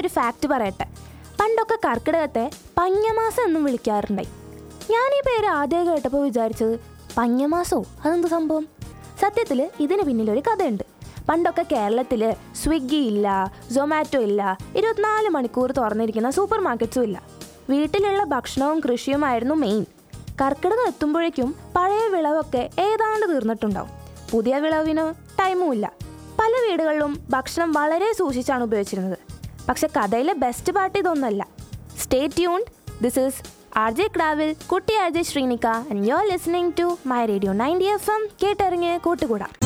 ഒരു ഫാക്റ്റ് പറയട്ടെ പണ്ടൊക്കെ കർക്കിടകത്തെ പഞ്ഞമാസം എന്നും വിളിക്കാറുണ്ടായി ഞാൻ ഈ പേര് ആദ്യം കേട്ടപ്പോൾ വിചാരിച്ചത് പഞ്ഞമാസോ അതെന്ത് സംഭവം സത്യത്തിൽ ഇതിന് പിന്നിലൊരു കഥയുണ്ട് പണ്ടൊക്കെ കേരളത്തിൽ സ്വിഗ്ഗി ഇല്ല സൊമാറ്റോ ഇല്ല ഇരുപത്തിനാല് മണിക്കൂർ തുറന്നിരിക്കുന്ന സൂപ്പർ മാർക്കറ്റ്സും ഇല്ല വീട്ടിലുള്ള ഭക്ഷണവും കൃഷിയുമായിരുന്നു മെയിൻ കർക്കിടകം എത്തുമ്പോഴേക്കും പഴയ വിളവൊക്കെ ഏതാണ്ട് തീർന്നിട്ടുണ്ടാവും പുതിയ വിളവിന് ടൈമും ഇല്ല പല വീടുകളിലും ഭക്ഷണം വളരെ സൂക്ഷിച്ചാണ് ഉപയോഗിച്ചിരുന്നത് പക്ഷെ കഥയിലെ ബെസ്റ്റ് പാർട്ട് ഇതൊന്നല്ല stay tuned this is R J ക്രാവിൽ കുട്ടി R J Sreenika and you are listening to my radio ninety F M കേട്ടിറങ്ങിയ കൂട്ടുകൂടാം